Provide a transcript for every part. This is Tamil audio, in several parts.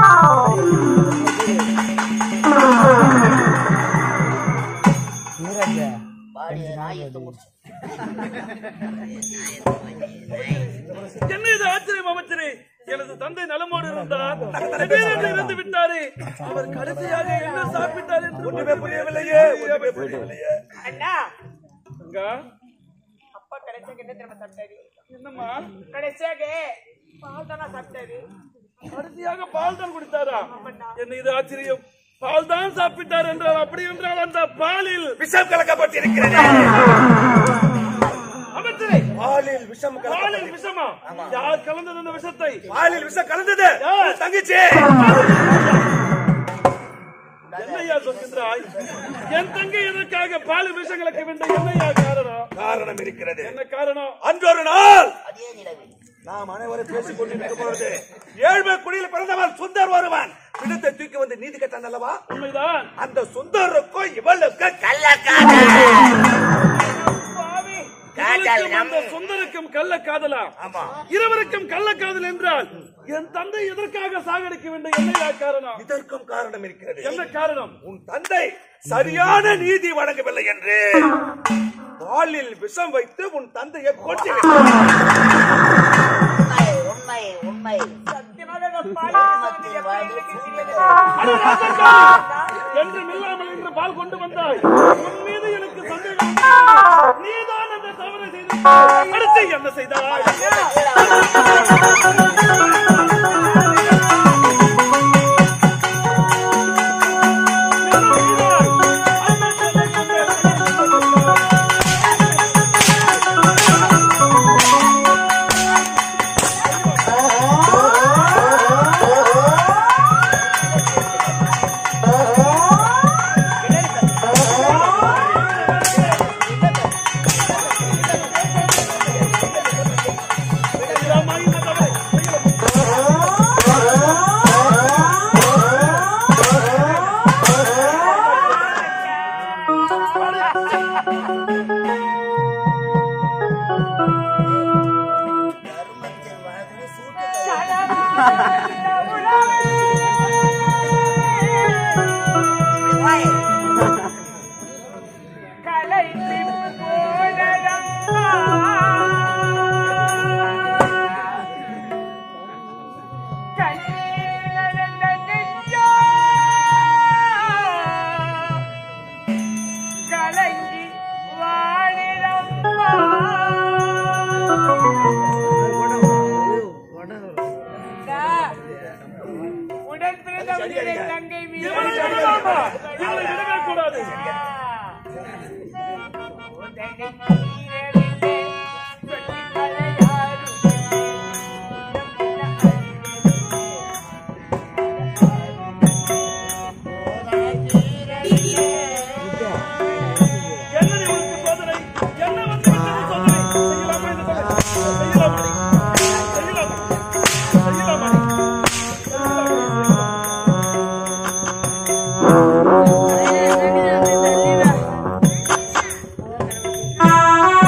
என்ன இது ஆச்சரியம் அமைச்சரே எனது தந்தை நலமோடு இருந்தார் திடீரென்று இறந்து விட்டாரே அவர் கடைசியாக என்ன சாப்பிட்டார் என்று ஒன்றுமே புரியவில்லையே ஒன்றுமே புரியவில்லையே அண்ணா அங்க அப்பா கடைசியாக என்ன தெரியுமா சாப்பிட்டாரு என்னம்மா கடைசியாக பால் தானே சாப்பிட்டாரு கடைசியாக பால் தான் குடித்தாரா என்ன இது ஆச்சரியம் பால் தான் சாப்பிட்டார் என்றால் அப்படி என்றால் அந்த பாலில் விஷம் கலக்கப்பட்டிருக்கிறது அமைச்சரே பாலில் விஷம் பாலில் விஷமா யார் கலந்தது அந்த விஷத்தை பாலில் விஷம் கலந்தது யார்? தங்கச்சி என்னையா சொல்கின்றாய் என் தங்கை எதற்காக பாலில் விஷம் கலக்க வேண்டும் என்னையா காரணம் காரணம் இருக்கிறது என்ன காரணம் அன்றொரு நாள் நாம் அனைவரும் பேசிக் கொண்டிருக்கும் பொழுது ஏழ்மை குடியில் பிறந்தவன் சுந்தர் வருவான் பிடித்த தூக்கி வந்து நீதி கட்டான் அல்லவா உண்மைதான் அந்த சுந்தருக்கும் இவளுக்கு இவளுக்கும் அந்த சுந்தருக்கும் கள்ள காதலா ஆமா இருவருக்கும் கள்ள காதல் என்றால் என் தந்தை எதற்காக சாகடிக்க வேண்டும் என்னையா காரணம் இதற்கும் காரணம் இருக்கிறது என்ன காரணம் உன் தந்தை சரியான நீதி வழங்கவில்லை என்று பாலில் விஷம் வைத்து உன் தந்தையை கொட்டி உண்மை உண்மை சத்தியமாக நான் பால் வந்து எப்படி எனக்கு தெரியல. அட ராஜாக்காரி! என்றும் இல்லாமல் இன்று பால் கொண்டு வந்தாய் உன் மீது எனக்கு சந்தேகம் நீதான் அந்த தவறை செய்தாய் அடுத்து என்ன செய்தாய் என்ன செய்தாய்? அந்த செய்தாய் இந்த தவறை தர்மத்தில் வாழ்ந்து சூட்டு கலைத்து போனதம்மா. கண்ணீர் நனைந்த நெஞ்சோ. கலங்கி வாடிடம்மா. உடன் பிறந்த உயிரை தங்கை மீது இவனை விடலாமா? இவனை விடவே கூடாது என்னடி உனக்கு சோதனை என்ன வந்து விட்டது சோதனை செய்யலாமா இந்த தவறை? செய்யலாமா செய்யலாமா செய்யலாமா ஆ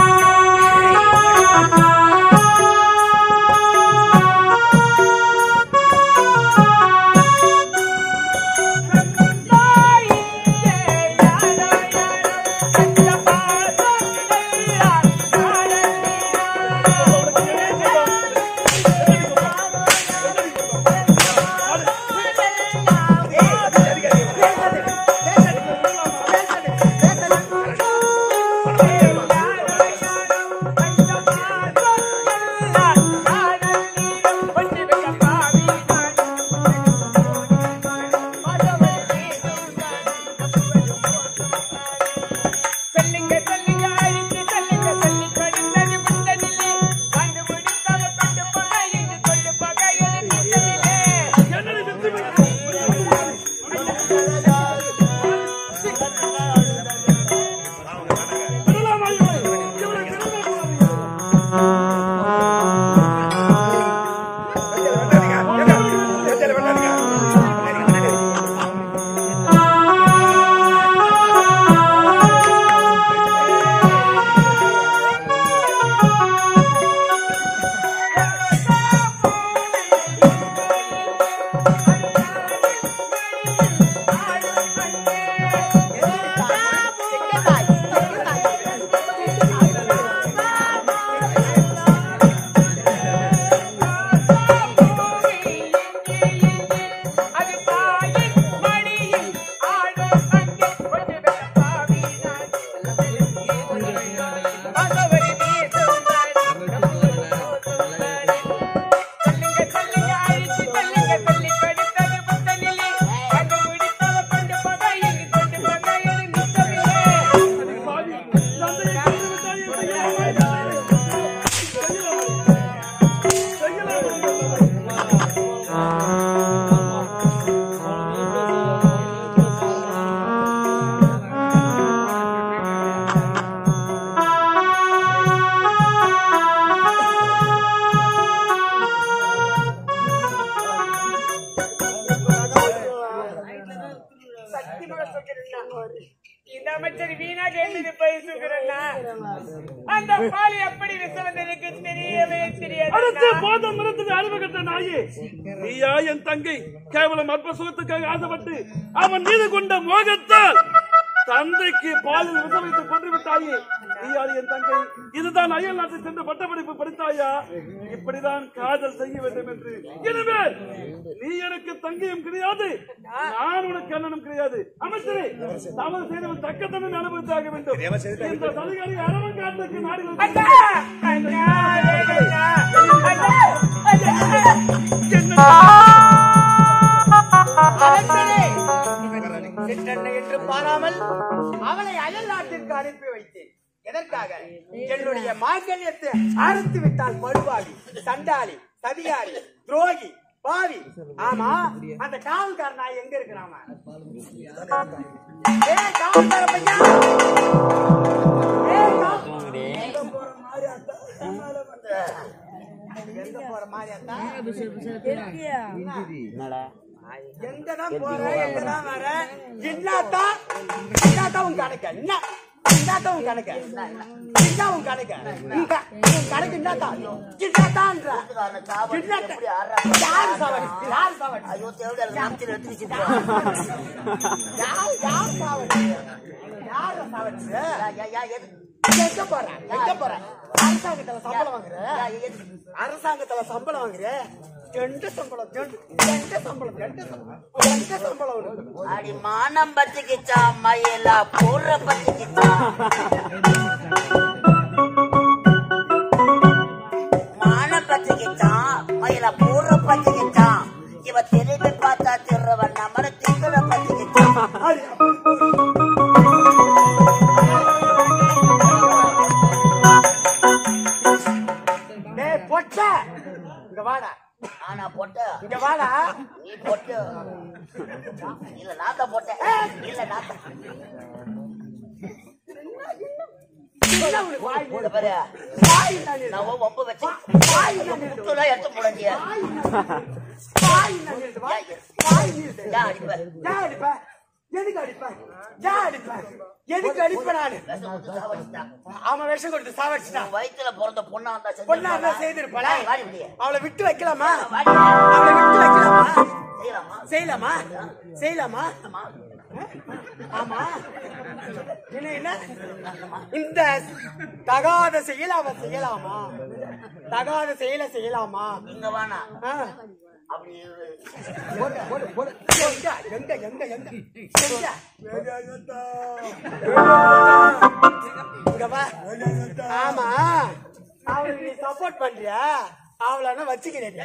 அதிகமாக சொல்கிறேன் இந்த அமைச்சர் வீணாக எழுந்திருப்பதை சொல்கிறேன் அந்த பால் எப்படி விஷம் வந்ததுக்கு தெரியவே தெரியாது அடுத்து போதம் மரத்துக்கு அறிவு கட்ட நாயே நீயா என் தங்கை கேவலம் அற்ப சுகத்துக்காக ஆசைப்பட்டு அவன் மீது கொண்ட மோகத்தால் தந்தைக்கு பாலில் விஷம் வைத்து கொன்று விட்டாயே நீயா என் தங்கை இதுதான் அயல் நாட்டில் சென்று பட்டப்படிப்பு படித்தாயா இப்படிதான் காதல் செய்ய வேண்டும் என்று எனவே நீ எனக்கு தங்கையும் கிடையாது நான் உனக்கு அண்ணனும் கிடையாது அமைச்சரே தவறு செய்தவன் தக்க தண்டனை அனுபவித்தாக வேண்டும் இந்த சதிகாரி அரவன் காட்டுக்கு நாடுகள் அண்ணா! அண்ணா! அண்ணா! அண்ணா! அரசனே! சிற்றன்னை என்று பாராமல் அவளை அயல் நாட்டிற்கு அனுப்பி வைத்தேன் எதற்காக என்னுடைய மாங்கல்யத்தை அறுத்து விட்டால் படுவாளி சண்டாளி சதிகாரி துரோகி பாவி ஆமா அந்த காவல்கார நாய் எங்க இருக்கிறான் ஏய் காவல்கார பையா ஏய் காவல் எங்க போற மாதிரி அத்தா? எங்கதான் போற எங்கதான் வர என்னத்தா என்னத்தா உன் கணக்கு என்ன என்னத்தா உன் கணக்கு என்ன உன் கணக்கு உன் க- உன் கணக்கு என்னத்தா என்னத்தான்ற என்னத்த எப்படி ஆடுறாங்க? யார் சவடி யார் சவடி ஐயோ தேவையில்ல நாமத்தில் எடுத்து வச்சுட்டு யார் யார் சவடி யார் சவடி யா, யா, யா, எது? எங்க போற எங்க போற அரசாங்கத்துல சம்பளம் வாங்குற யா, எது? அரசாங்கத்துல சம்பளம் வாங்குற ரெண்டு சம்பளம் ரெண்டு ரெண்டு சம்பளம் ரெண்டு சம்பளம் ரெண்டு சம்பளம் உனக்கு. அடி மானம் பத்திக்கிச்சா மயிலா போடுற பத்திக்கிச்சா மானம் பத்திக்கிச்சா மயிலா போடுற பத்திக்கிச்சா இவ திரும்பி பார்த்தா திருவன் நம்மள திங்குற பத்திக்கிச்சா டேய் பொட்ட இங்க வாடா ஆனா போட்ட இங்க வாடா நீ போட்டு இல்ல நான் தான் போட்டேன் இல்ல நான் தான் என்ன உனக்கு வாய் இந்த பாரு வாய் நான் நான் உன் வம்பு வச்சேன் வாய் நான் முட்டுலாம் எடுத்து முடங்கிய வாய் நான் வாய் வாய் நீட்டு யா அடிப்ப ஏன் அடிப்ப எதுக்கு அடிப்ப ஏன் அடிப்ப எதுக்கு அடிப்ப நானு விஷம் கொடுத்து சாவடிச்சிட்டான். அவன் விஷம் கொடுத்து சாவடிச்சுட்டான் உன் வயித்துல பிறந்த பொண்ணா இருந்தா செஞ்சு பொண்ணா இருந்தா செய்திருப்பாளா ஏய், வாடி வெளியே. அவளை விட்டு வைக்கலாமா வாடி. அவளை விட்டு வைக்கலாமா செய்யலாமா செய்யலாமா செய்யலாமா ஆமா என்ன என்ன இந்த தகாத செயல் அவன் செய்யலாமா தகாத செயலை செய்யலாமா இங்க வானா ஆ. அப்படி போடு, போடு, போடு. எங்க எங்க எங்க எங்க எங்க? இங்க வா. ஆமா அவளுக்கு நீ சப்போர்ட் பண்றியா அவளை வச்சுக்கிறேன்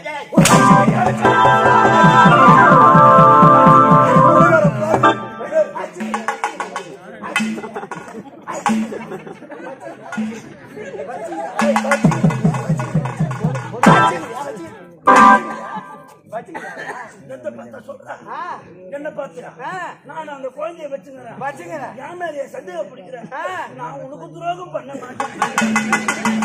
என்ன பார்த்தா சொல்றா ஆ, என்ன பாத்தியா ஆ, நான் அந்த குழந்தைய வச்சுக்கிறேன் வச்சுக்கிறேன் என் மேலேயே சந்தேகப்படுகிறேன் ஆ, நான் உனக்கு துரோகம் பண்ண மாட்டேன்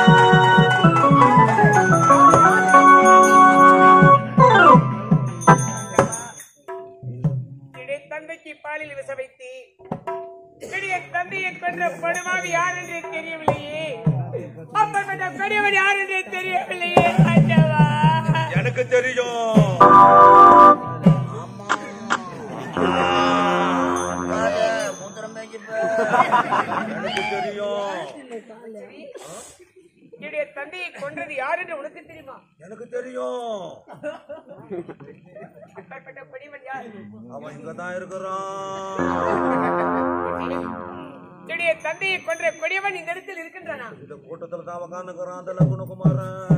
இடை தந்தைக்கு பாலில் விச வைத்து இடைய தந்தையை கொன்ற படுமாவி யார் என்று தெரியவில்லையே அப்பற்பட்ட பெரியவன் யார் என்று தெரியவில்லையே ஆண்டவா. எனக்கு தெரியும் மூத்திரம் பேஞ்சிருப்ப எனக்கு தெரியும் இடைய தந்தையை கொன்றது யார் என்று உனக்கு தெரியுமா எனக்கு தெரியும் அப்பற்பட்ட பெரியவன் யார் அவன் இங்கதான் இருக்கிறான் இடைய தந்தையை கொன்ற கொடியவன் இந்த இடத்தில் இருக்கின்றானா இந்த கூட்டத்துல தான் உக்காந்துக்கிறான் அந்த குணகுமாரன்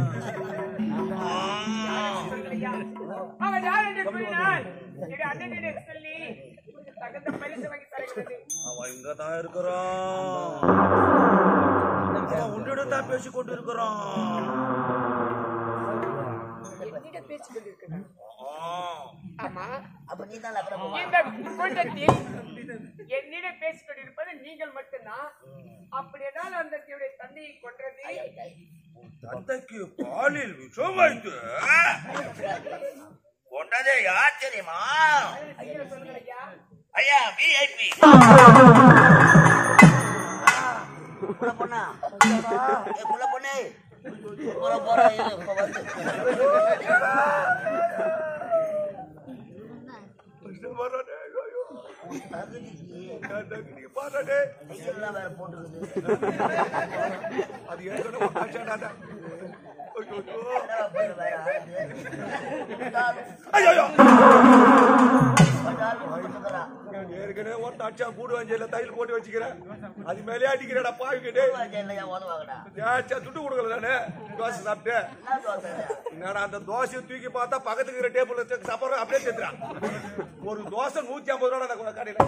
அவன் யார் என்று கூறினான் இடைய அண்ணனிடம் சொல்லி தகுந்த பரிசு வாங்கி தருகிறது அவன் இங்கதான் இருக்கிறான் அவன் உன்னிடம் தான் பேசிக் கொண்டு இருக்கிறான் என்னிடம் பேசிக் கொண்டிருக்கிறான் ஆமா அப்ப நீ தான் அப்புறம் இந்த கூட்டத்தில் என்னிடம் பேசிக் கொண்டிருப்பது நீங்கள் மட்டும்தான் அப்படியானால் அந்த தன்னுடைய தந்தையை கொன்றது தந்தைக்கு பாலில் விஷம் வைத்து கொண்டதே யார் தெரியுமா நீங்க சொல்லுங்க ஐயா ஐயா விஐபி குள்ள பொண்ணா ஏ குள்ள பொண்ணு போற போற இரு, இப்ப வந்து கையெல்லாம் வேற போட்டுருக்குது அது ஏற்கனவே ஒரு கட்சியாடாத. என்னடா பொண்ணு வேற ஆகுது? இருந்தாலும் ஐயோ கொஞ்ச நாள் போட்டுக்கிறா. ஏற்கனவே ஒரு தச்சா கூடு வஞ்சியில தையல் போட்டு வச்சுக்கிறேன் அது மேலே அடிக்கிறடா பாவிக்கிட்டு வாங்க, இல்லையா, உதவாங்கடா. ஏச்சா துட்டு கொடுக்கல தானே தோசை சாப்பிட்டு என்ன தோசை இது? என்னடா அந்த தோசையை தூக்கி பார்த்தா பக்கத்துக்கு இருக்கிற டேபிள்ல சாப்பிட்ற அப்படியே சேர்த்துறான் ஒரு தோசை நூத்தி ஐம்பது ரூபா அந்த கடையில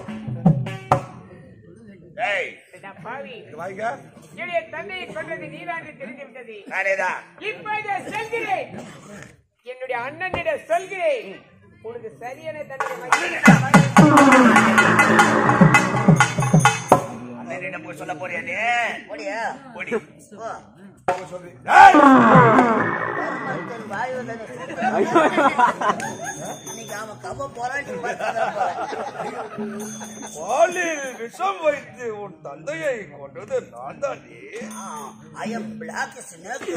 டேய், அடா பாவி இது வாங்க என்னுடைய தந்தையை கொண்டது நீதான் என்று தெரிந்து விட்டது நானேதான். இப்போது சொல்கிறேன் என்னுடைய அண்ணனிடம் சொல்கிறேன் உனக்கு சரியான தண்டனை அண்ணனிடம் போய் சொல்ல போறியா நீ? போடியா? போடி. போ. ஏய்! மருமகன் வாய் வந்தது. இன்னைக்கு அவன் கவ போறான், நீ பார்த்துதான் போற. பாலில் விஷம் வைத்து உன் தந்தையை கொண்டது நான் தாண்டி ஆ, I am black snake.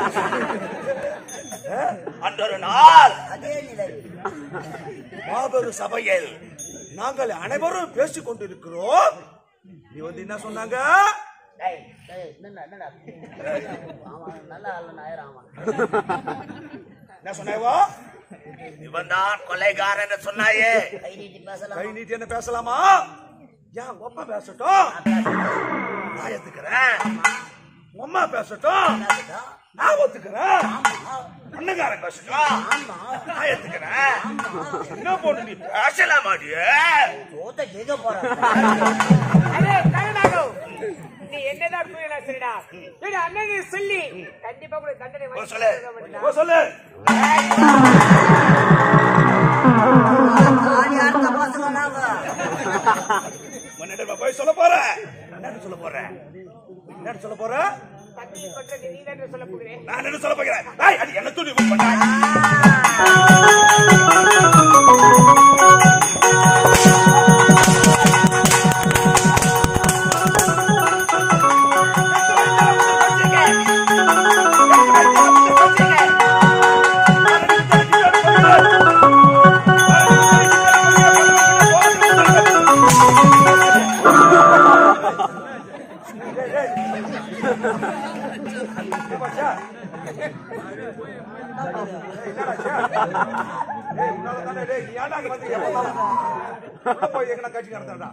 அன்றொரு நாள் அதே நிலை மாபெரும் சபையில் நாங்கள் அனைவரும் பேசிக் கொண்டிருக்கிறோம் நீ வந்து என்ன சொன்னாங்க டேய், டேய், என்னடா, என்னடா? அவன் நல்ல ஆளு, நாயர் அவன். என்ன சொன்னாவோ இவன் தான் கொலைகாரன் என்று சொன்னாயே கை நீட்டி பேசலாம் கை நீட்டி என்ன பேசலாமா ஏன் ஒப்ப பேசட்டும் நான் ஏத்துக்கிறேன் அம்மா பேசட்டும் நான் ஒத்துக்கிறேன் அண்ணகாரன் பேசட்டும் நான் ஏத்துக்கிறேன் என்ன பொண்ணு நீ பேசலாமாடியே சோத்த கேட்க போறான் அதே கருணாகம் நீ என்னதான் கூறினா சரிடா என்னுடைய அண்ணனை சொல்லி கண்டிப்பா கூட தண்டனை வாங்கி சொல்லு. கொடுக்க போ சொல்லு ஆடி அடுத்த பசங்க நாங்க உன்னிடம் போய் சொல்ல போறேன் என்ன சொல்ல போறேன் என்ன சொல்ல போறேன் தந்தையை கொண்டது நீதான் என்று சொல்ல போகிறேன் நான் என்ன சொல்ல போகிறேன் ஏய், அது என்ன துணி பண்ணாய் ஏய், உன்னால தானே, டேய், நீ ஏன்டா அங்க வந்து எப்ப பார்த்தாலும் உள்ள போய் எங்கனா கட்சி நடத்துறடா.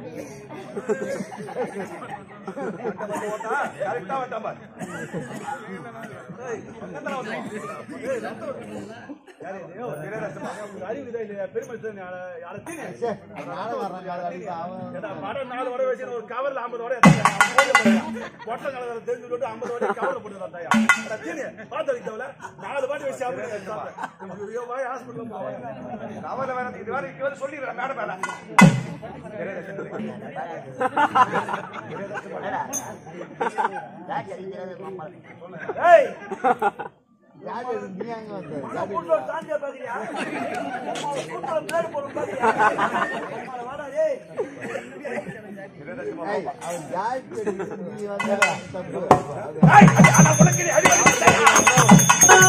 வந்து ஓட்டா, correct ஆ வந்துட்டான் பாரு. ஏய், அங்கதானே வந்தோம். ஏய், ரத்தம். யாரு இது? ஓ, வீரரசமா. உனக்கு அறிவு இதே இல்லையா? பெருமை தெரியும், யார- யார தீனி? ஏடா, படம் நாலு வடை வச்சு ஒரு கவர்ல ஐம்பது வடை எடுத்துட்டு வா. போய் போடுறியா? பொட்டை கலர்ல தெரிஞ்சு விட்டு ஐம்பது வடை கவர்ல போட்டு வந்தாயா ஏடா, தீனி, பார்த்து வைத்தவள, நாலு பாட்டு வச்சு சாப்பிடு, சாப்பிடு. ஐயோ, வாய் ஹாஸ்பிட்டல் போவாய். கவர்ல வேற இது வேற இங்க வந்து சொல்லிடுறேன் மேடம் மேல ஏய் உள்ள சாந்தியா பாக்குறியா உள்ள பேர் போடும் பாக்குறியா வாடா டேய் ஏய் அட உனக்கு நீ அடி வாங்கிட்டியா?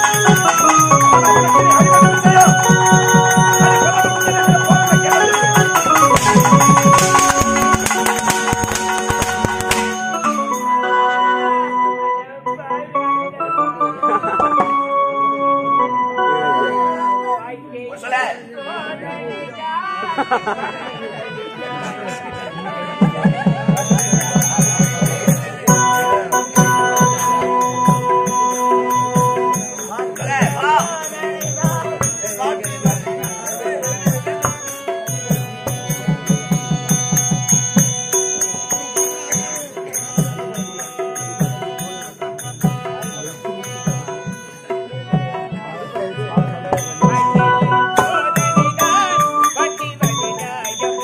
சொல்ல சொல்ல வா பட்டி வடிநாயம்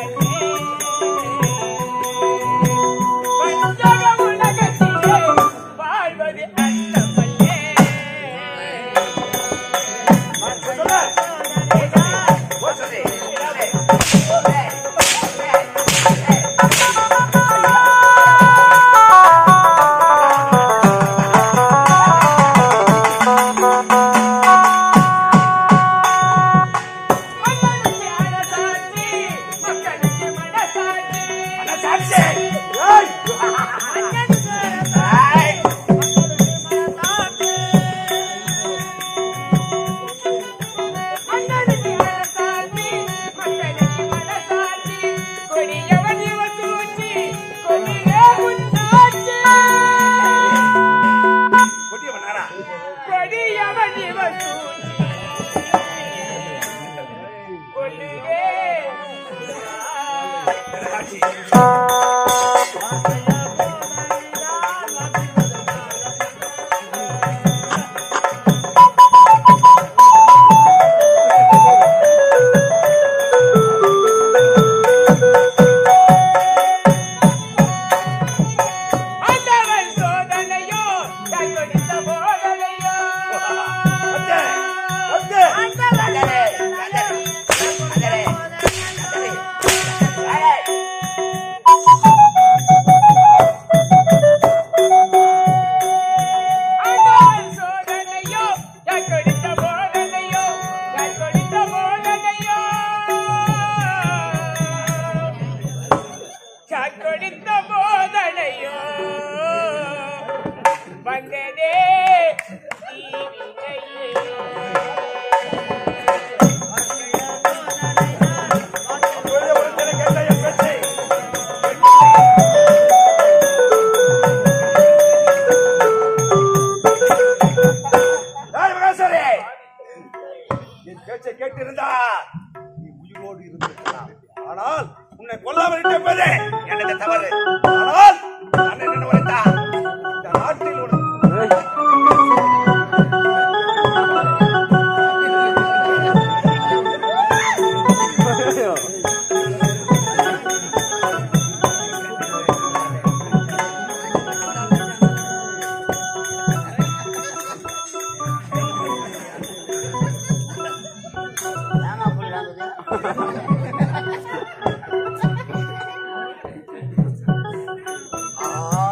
ஆண்டவன் சோதனையோ கையொடித்த போதனையோ அண்ணரே, அண்ணரே, அண்ணரே, அண்ணரே. அண்ணரே. ஆண்டவன் சோதனையோ கையொடித்த போதனையோ கையொடித்த போதனையோ கையொடித்த போதனையோ வந்ததே தீவினையே ஏய், மகேஸ்வரி! என் பேச்சை கேட்டிருந்தா நீ உயிரோடு இருந்திருக்கலாம் ஆனால் உன்னை கொல்லாமல் இருப்பது எனது தவறு ஆனால் நான் என்ன உரைத்தான் இந்த நாட்டில் உனக்கு ஏங்க அப்படி நடக்குது? ஆ,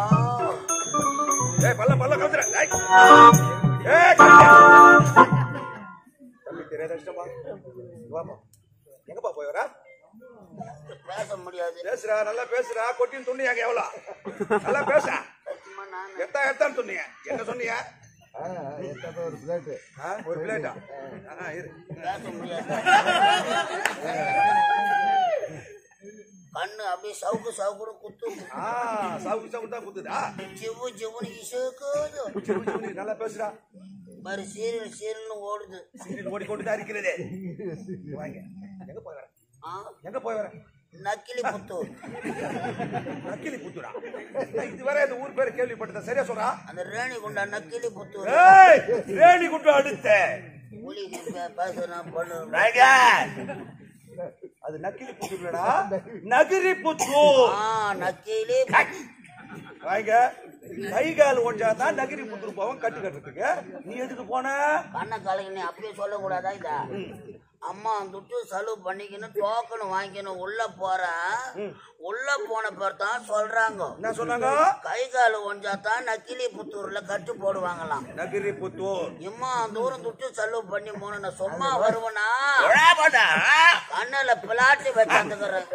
ஏய் பல்ல பல்ல கவுத்துற ஏய் ஏய் கவுத்துற. தம்பி தெரியாத இஷ்டமா வாப்பா எங்கப்பா போய் வர பேச முடியாது பேசுறா நல்லா பேசுறா கொட்டின்னு துண்ணியாங்க எவ்வளோ நல்லா பேச சும்மா நான் எத்தா எத்தான்னு சொன்னீங்க என்ன சொன்னீங்க ஆ, ஒரு பிளேட்டா ஆ, இரு பேச முடியாது கண்ணு அப்படியே சவுக்கு சவுக்குன்னு குத்தும் ஆ சாவுக்கு சாவுக்கு தான் குத்துதா சிவு சிவுன்னு இசுக்குது சிவு சிவு நீ நல்லா பேசுறா மாதிரி சீரியல் சீரியல்னு ஓடுது சீரியல் ஓடிக்கொண்டு தான் இருக்கிறது வாங்க எங்க போய் வர ஆ, எங்க போய் வர நக்கிலி புத்தூர் நக்கிலி புத்துரா இதுவரை இந்த ஊர் பேர் கேள்விப்பட்டத சரியா சொல்றா அந்த ரேணி குண்டா நக்கிலி புத்தூர் ஏய் ரேணி குண்டு அடுத்த புலி பேசுறேன் பண்ணுறேன் ராஜா அது நக்கிலி புத்தூர்லடா நகிரி புத்தூர் ஆ நக்கிலி வாங்க கை கால் ஒன்றா தான் நகிரி புத்தூர் போவோம் கட்டு கட்டுறதுக்கு நீ எதுக்கு போன கண்ணை கலகினே அப்படியே சொல்லக்கூடாதா இதா அம்மா துட்டு செலவு பண்ணிக்கணும் டோக்கன் வாங்கிக்கணும் உள்ள போறேன் உள்ள போன பேர் தான் சொல்றாங்க என்ன சொன்னாங்க கை கால் ஒஞ்சா தான் நக்கிலி புத்தூர்ல கட்டு போடுவாங்களாம் நகிரி புத்தூர் இம்மா தூரம் துட்டு செலவு பண்ணி போன சும்மா வருவனா கண்ணுல பிளாட்டு வச்சாந்துக்கிறேன்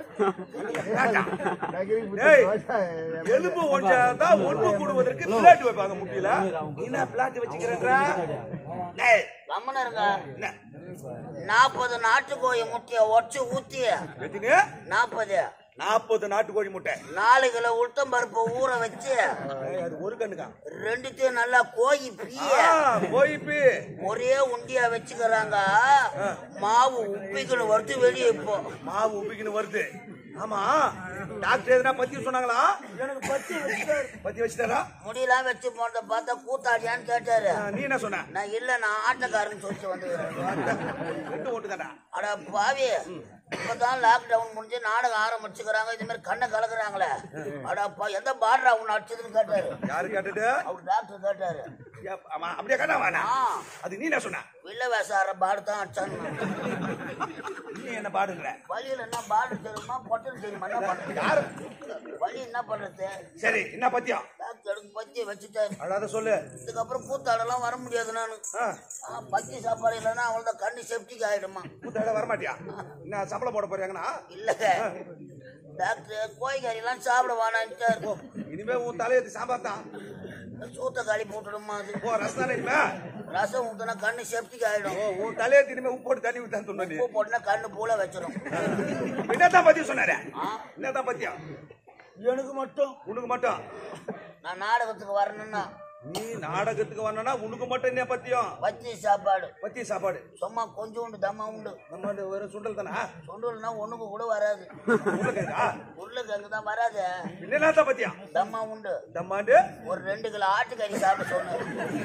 ஏய், எலும்பு ஒன்றா தான் ஒன்று கூடுவதற்கு பிளாட் வைப்பாங்க முட்டியில நீ என்ன பிளாட் வச்சுக்கிறேன்றா டேய், கம்மன இருங்க என்ன? நாற்பது நாட்டுக்கோழி முட்டைய ஒச்சு ஊத்தி எத்தனை நாற்பது நாற்பது நாட்டுக்கோழி முட்டை நாலு கிலோ உளுத்தம் பருப்பு ஊற வச்சு ஏய், அது ஒரு கண்ணுக்கா ரெண்டுத்தையும் நல்லா கோயி பீய போயிப்பு ஒரே உண்டியா வச்சுக்கிறாங்க மாவு உப்பிக்கணும் வருது வெளியே இப்போ மாவு உப்பிக்கின்னு வருது ஆமா டாக்டர் எதுனா பத்தி சொன்னாங்களா எனக்கு பத்தி வச்சுட்டாரு பத்தி வச்சுட்டாரா முடியெல்லாம் வச்சு போனத பார்த்தா கூத்தாடியான்னு கேட்டாரு ஆ, நீ என்ன சொன்ன நான் இல்ல நான் ஆட்டக்காரன்னு சொல்லிட்டு வந்துக்கிறேன் ரெண்டு ஓட்டு தானா அட பாவி இப்பதான் லாக்டவுன் முடிஞ்சு நாடகம் ஆரம்பிச்சுக்கிறாங்க இது மாதிரி கண்ணை கலக்குறாங்களே அடப்பா எந்த பாடுறா உன்னை அடிச்சதுன்னு கேட்டாரு யாரு கேட்டது அவர் டாக்டர் கேட்டாரு ஏ, ஆமா அப்படியே கேட்டா வேணா ஆ அது நீ என்ன சொன்ன வில்ல வேசார பாடு தான் அடிச்சான்னு நீ என்ன பாடுங்கிற வழியில என்ன பாடு தெரியுமா பொட்டல் தெரியுமா என்ன பண்றது யாரு வழி என்ன பண்றது சரி என்ன பத்தியம் டாக்டர் எடுத்து பத்தி வச்சுட்டாரு அழாத சொல்லு இதுக்கப்புறம் கூத்தாடெல்லாம் வர முடியாது நானு ஆ, ஆ, பத்தி சாப்பாடு இல்லைன்னா அவ்வளோதான் கண்ணு செப்டிக் ஆயிடுமா கூத்தாட வரமாட்டியா என்ன சம்பளம் போட போறாங்கன்னா இல்ல டாக்டர் கோழிக்கறிலாம் சாப்பிட வேணான்ட்டார் இனிமே உன் தலையத்து சாம்பார் தான் சூத்த காலி போட்டுடுமா அது ஓ ரசம் இனிமே ரசம் ஊத்துனா கண்ணு செப்டிக் ஆயிடும் ஓ உன் தலையத்து இனிமே உப்பு போட்டு தண்ணி ஊத்தான் சொன்ன நீ உப்பு போட்டுனா கண்ணு பூல வச்சிடும் என்னதான் பத்தியம் சொன்னாரு என்னதான் பத்தியம் எனக்கு மட்டும் உனக்கு மட்டும் நான் நாடகத்துக்கு வரணும்னா நீ நாடகத்துக்கு வரணும்னா உனக்கு மட்டும் என்ன பத்தியம் பச்சி சாப்பாடு பத்தி சாப்பாடு சும்மா கொஞ்சோண்டு தம்மா உண்டு நம்ம இந்த ஒரு சுண்டல் தானா சொண்டுனா ஒண்ணுக்கு கூட வராது உருளைக்கிழங்கா உள்ளுக்கு அங்கதான் வராது என்னத்த பத்தியம் தம்மா உண்டு தம்மாண்டு ஒரு ரெண்டு கிலோ ஆட்டுக்கறி சாப்பிட சொன்னேன்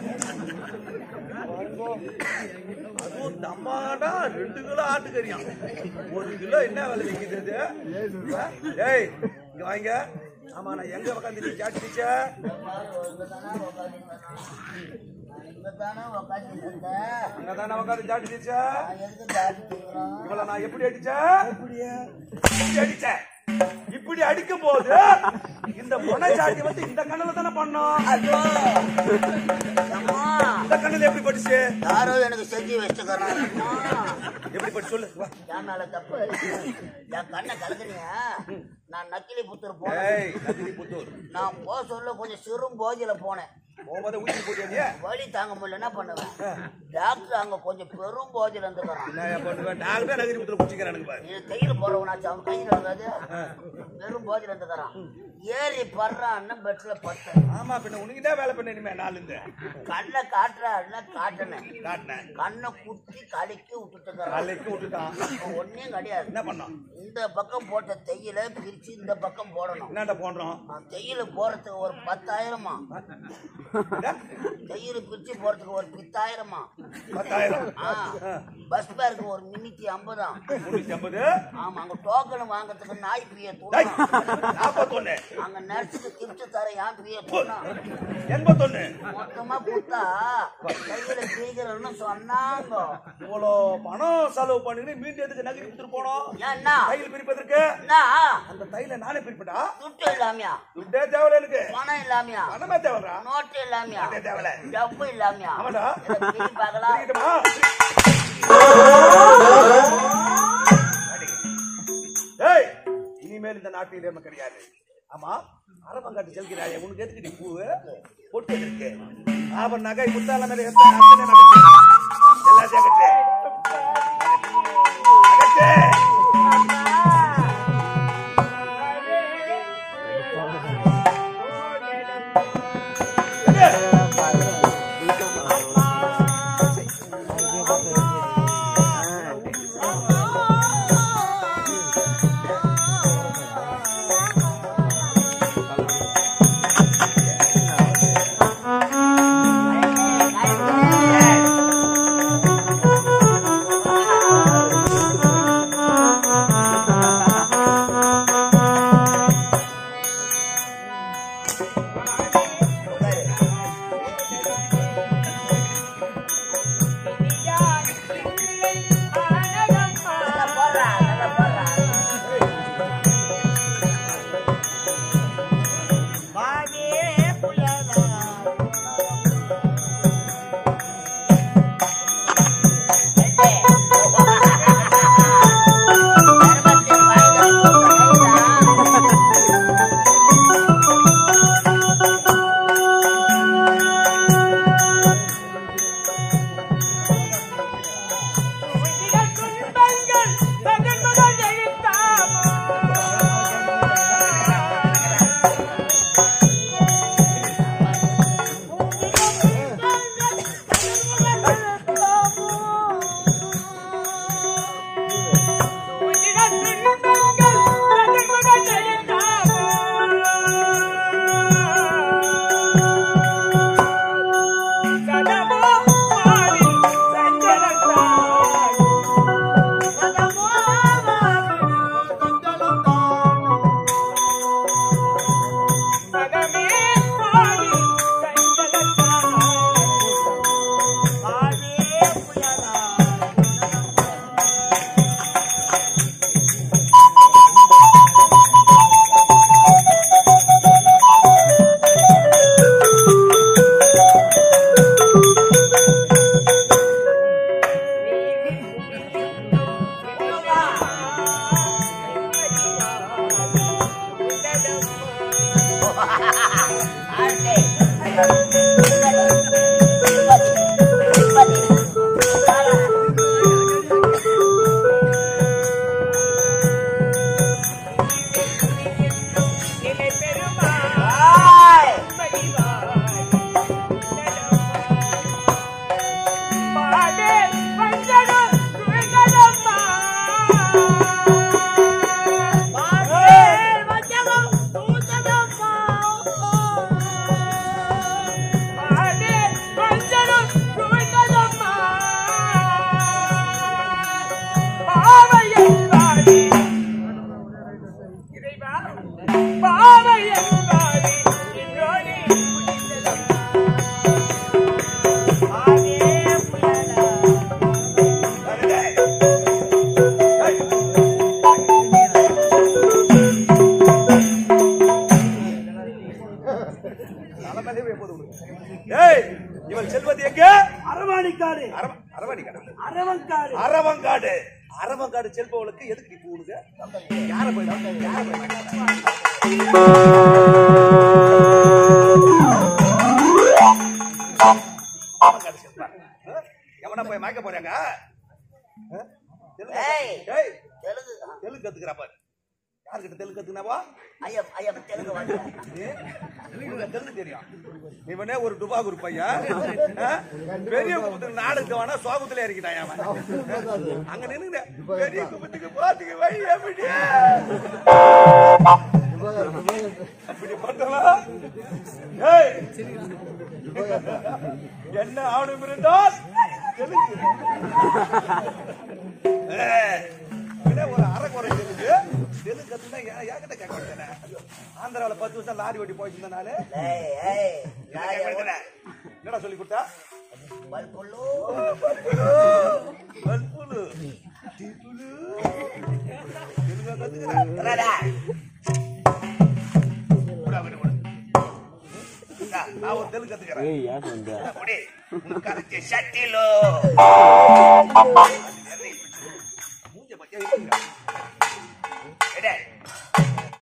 அதுவும் தம்மாடா ரெண்டு கிலோ ஆட்டுக்கறியா ஒரு கிலோ என்ன விலை விற்கிறது இது? ஏய் இங்க வாங்க ஆமா நான் எங்க உட்காந்து நீ சாட்டிச்ச இங்கதானே உக்காந்து இருந்தேன் அங்கதானே உட்காந்து சாட்டிச்ச நான் எதுக்கு ஜாதி செய்யறோம் இவளை நான் எப்படி அடிச்சேன் இப்படி அடிச்சேன் இப்படி அடிக்கும் போது இந்த முனை சாட்டி வந்து இந்த கண்ணுல தானே பண்ணோம் ஐயோ அம்மா இந்த கண்ணுல எப்படி படிச்சு யாரோ எனக்கு செஞ்சு வச்சுக்கிறான் எப்படி படிச்சு சொல்லு வா. என் மேல தப்பு என் கண்ணை கலக்குறீங்க நான் நக்கிலி புத்தூர் போனேன் ஏய் நந்தினி புத்தூர் நான் போக சொல்ல கொஞ்சம் சிறும் போதியில போனேன் போகும்போது ஊசி போட்டியா நீ வலி தாங்க முடியல என்ன பண்ணுவேன் டாக்டர் அங்க கொஞ்சம் பெரும் போதியில இருந்துக்கிறான் நான் பண்ணுவேன் டாக்டர் நகரி புத்தூர் பிடிச்சிக்கிறானுங்க பாரு இது கையில போறவனாச்சு அவன் கையில இருக்காது பெரும் போதியில இருந்துக்கிறான் ஏறி படுறான்னு பெட்ல பட்டேன் ஆமா பின்ன உனக்கு என்ன வேலை பண்ண இனிமே நாலு இருந்து கண்ணை காட்டுறாருன்னா காட்டினேன் காட்டினேன் கண்ணை குத்தி கலக்கி விட்டுட்டுக்கிறான் காலைக்கு விட்டுட்டான் ஒன்னும் கிடையாது என்ன பண்ணோம் இந்த பக்கம் போட்ட தையில பிரிச்சு இந்த பக்கம் போடணும் என்னடா போன்றோம் அந்த தையில போறதுக்கு ஒரு பத்தாயிரமா தையில பிரிச்சு போறதுக்கு ஒரு பத்தாயிரமா பத்தாயிரம் ஆ, பஸ் பேருக்கு ஒரு முன்னூத்தி ஐம்பதாம் முன்னூத்தி ஐம்பது ஆமா அங்க டோக்கன் வாங்குறதுக்கு நாய் பிரிய டேய், தூணும் நாற்பத்தொன்னு அங்க நர்ஸுக்கு கிஃப்ட் தர ஏன் பிரிய தூணும் எண்பத்தொன்னு மொத்தமா கொடுத்தா கையில பிரிக்கிறன்னு சொன்னாங்க இவ்வளோ பணம் செலவு பண்ணிட்டு மீண்டும் எதுக்கு நகரி புத்தூர் போனோம் ஏன்னா தையல் பிரிப்பதற்கு என்ன அந்த தையில நானே பிரிப்படா துட்டு இல்லாமையா துட்டே தேவையில்ல எனக்கு பணம் இல்லாமையா பணமே தேவைடா நோட்டு இல்லாமையா நோட்டே தேவையில்ல டப்பு இல்லாமையா ஆமாடா. இதை பிரி பார்க்கலாம் பிரிக்கட்டுமா? ஏய் இனிமேல் இந்த நாட்டில் நம்ம கிடையாது ஆமா அரபங்காட்டு செல்கிறாய் உனக்கு எதுக்கு நீ பூவு பொட்டு இருக்கு ஆபர் நகை முத்தால மேல எந்த அத்தனை நகை எல்லாத்தையும் அகற்று அகற்று நல்லா போடுறா, நல்லா போடுறா. அரவங்காடு அரவங்காடு அரவங்காடு செல்பவளுக்கு எதுக்கு நீ கூடுங்க யார போயிடும் யார போயிடும் அரவங்காடு செல்பா ஆ? எவனா போய் மயக்க போறாங்க ஆ? தெலுங்கு ஏய். ஏய், தெலுங்கு தெலுங்கு கத்துக்கிறா பாரு யாருக்கிட்ட தெலுங்கு கத்துக்கினாவா ஐயா ஐயா தெலுங்கு வந்து இவனுக்கு தெலுங்கு தெரியும் இவனே ஒரு டுபாகூர் பையன் ஆ? பெரிய குப்பத்துக்கு நாடுக்கு வேணா சோகத்துல இறக்கிட்டான் அவன் அங்க நின்னுங்க பெரிய குப்பத்துக்கு பாத்துக்கு வை எப்படி அப்படி பண்ணலாம் ஏய் என்ன ஆணும் இருந்தால் தெலுங்கு ஏய், இவனே ஒரு அரைக்குறை தெலுங்கு தெலுங்கு கத்துனா ஏன் என்கிட்ட கேட்க மாட்டேனே ஆந்திராவில் பத்து வருஷம் லாரி ஓட்டி போயிட்டு நானு ஏய் ஏய் என்ன நான் கேட்க எவ்வளவு மாட்டேனே? என்னடா சொல்லி கொடுத்தா பல்புல்லு பல்புலு டீப்புலு தெலுங்கா கத்துக்கிறேன் ராடா கூட அவரு கூட. இந்தா, நான் ஒரு தெலுங்கு கத்துக்கிறேன் முடி உனக்கு அதுக்கு சட்டிலோ